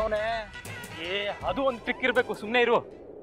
ಅವನೇ ಏ ಅದು ಒಂದು ಟ್ರಿಕ್ ಇರಬೇಕು ಸುಮ್ಮನೆ ಇರು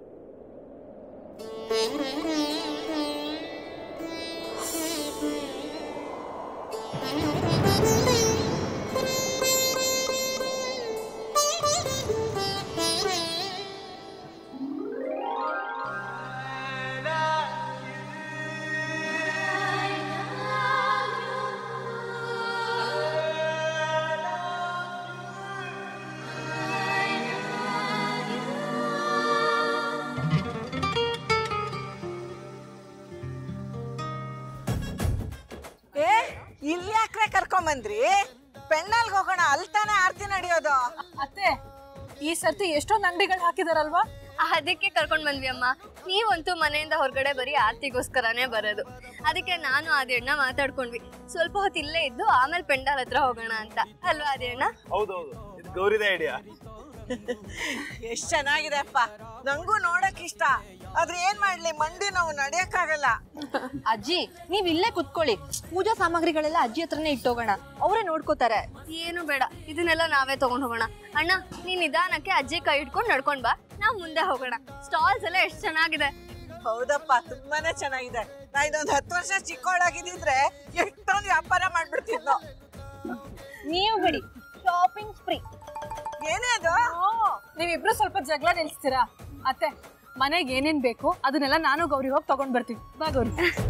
ಏ ಇಲ್ಲಿ ಯಾಕ್ರೆ ಕರ್ಕೊಂಬಂದ್ರಿ ಪೆಂಡಾಲ್ಗೆ ಹೋಗೋಣ ಅಲ್ಲಿ ತಾನೇ ಆರ್ತಿ ನಡೆಯೋದು ಅತ್ತೆ ಈ ಸರ್ತಿ ಎಷ್ಟೊಂದು ಅಂಗಡಿಗಳು ಹಾಕಿದಾರಲ್ವಾ ಅದಕ್ಕೆ ಕರ್ಕೊಂಡ್ ಬಂದ್ವಿ ಅಮ್ಮ ನೀವಂತೂ ಮನೆಯಿಂದ ಹೊರಗಡೆ ಬರೀ ಆರ್ತಿಗೋಸ್ಕರನೇ ಬರೋದು ಅದಕ್ಕೆ ನಾನು ಆದಿಯಣ್ಣ ಮಾತಾಡ್ಕೊಂಡ್ವಿ ಸ್ವಲ್ಪ ಹೊತ್ತು ಇಲ್ಲೇ ಇದ್ದು ಆಮೇಲೆ ಪೆಂಡಾಲ್ ಹತ್ರ ಹೋಗೋಣ ಅಂತ ಅಲ್ವಾ ಆದಿಯಣ್ಣ ಹೌದೌದು ಇದು ಗೌರಿದ ಐಡಿಯಾ ಎಷ್ಟ್ ಚೆನ್ನಾಗಿದೆ ಅಪ್ಪ ನಂಗೂ ನೋಡಕ್ ಇಷ್ಟ ಆದ್ರೆ ಏನ್ ಮಾಡ್ಲಿ ಮಂಡಿ ನಾವು ನಡಿಯಕ್ಕಾಗಲ್ಲ ಅಜ್ಜಿ ನೀವ್ ಇಲ್ಲೇ ಕುತ್ಕೊಳ್ಳಿ ಪೂಜಾ ಸಾಮಗ್ರಿಗಳೆಲ್ಲ ಅಜ್ಜಿ ಹತ್ರನೇ ಇಟ್ಟೋಗೋಣ ಅವರೇ ನೋಡ್ಕೋತಾರೆ ಏನು ಬೇಡ ಇದನ್ನೆಲ್ಲ ನಾವೇ ತಗೊಂಡ್ ಹೋಗೋಣ ಅಣ್ಣ ನೀನ್ ನಿಧಾನಕ್ಕೆ ಅಜ್ಜಿ ಕೈ ಇಟ್ಕೊಂಡು ನಡ್ಕೊಂಡ್ ಬಾ ನಾವ್ ಮುಂದೆ ಹೋಗೋಣ ಸ್ಟಾಲ್ಸ್ ಎಲ್ಲ ಎಷ್ಟ್ ಚೆನ್ನಾಗಿದೆ ಹೌದಪ್ಪ ತುಂಬಾನೇ ಚೆನ್ನಾಗಿದೆ ನಾ ಇದೊಂದ್ ಹತ್ತು ವರ್ಷ ಚಿಕ್ಕವಳಾಗಿದ್ದಿದ್ರೆ ಎಷ್ಟೊಂದು ವ್ಯಾಪಾರ ಮಾಡ್ಬಿಡ್ತಿದ್ನೋ ನೀವು ಬಿಡಿ ಶಾಪಿಂಗ್ ಸ್ಪ್ರೀ ಏನೇ ಅದು ನೀವಿಬ್ರು ಸ್ವಲ್ಪ ಜಗಳ ನಿಲ್ಸ್ತೀರಾ ಅತ್ತೆ ಮನೆಗೆ ಏನೇನ್ ಬೇಕು ಅದನ್ನೆಲ್ಲ ನಾನು ಗೌರಿ ಹೋಗಿ ತಗೊಂಡ್ ಬರ್ತೀವಿ ಬಾ ಗೌರಿ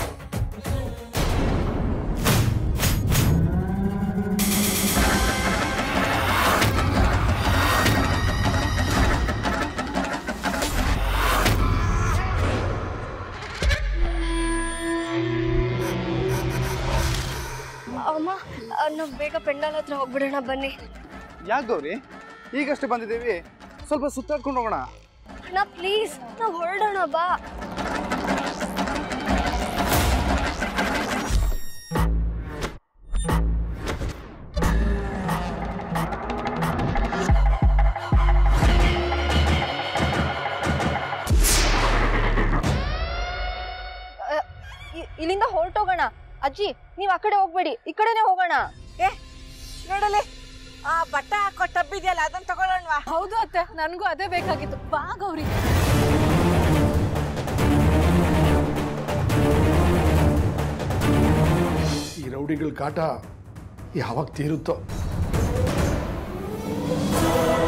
ಅಮ್ಮ ಆ, ನಾವ್ ಬೇಗ ಪೆಂಡಾಲ್ ಹತ್ರ ಹೋಗ್ಬಿಡೋಣ ಬನ್ನಿ ಯಾಕೆ ಗೌರಿ ಈಗಷ್ಟೇ ಬಂದಿದ್ದೀವಿ ಸ್ವಲ್ಪ ಸುತ್ತಾಡ್ಕೊಂಡು ಹೋಗೋಣ ಅಣ್ಣ ಪ್ಲೀಸ್ ನಾವ್ ಹೊರಡೋಣ ಬಾ ಇ- ಇಲ್ಲಿಂದ ಹೊರಟೋಗೋಣ ಅಜ್ಜಿ ನೀವ್ ಆ ಕಡೆ ಹೋಗ್ಬೇಡಿ ಈ ಕಡೆನೆ ಹೋಗೋಣ ಏ ನೋಡಲಿ ಆ ಬಟ್ಟೆ ಹಾಕೋ ಟಬ್ ಇದೆಯಲ್ಲ ಅದನ್ನ ತಗೊಳ್ಳೋಣವಾ ಹೌದು ಅತ್ತೆ ನನ್ಗೂ ಅದೇ ಬೇಕಾಗಿತ್ತು ಬಾ ಗೌರಿ ಈ ರೌಡಿಗಳ ಕಾಟ ಯಾವಾಗ ತೀರುತ್ತೋ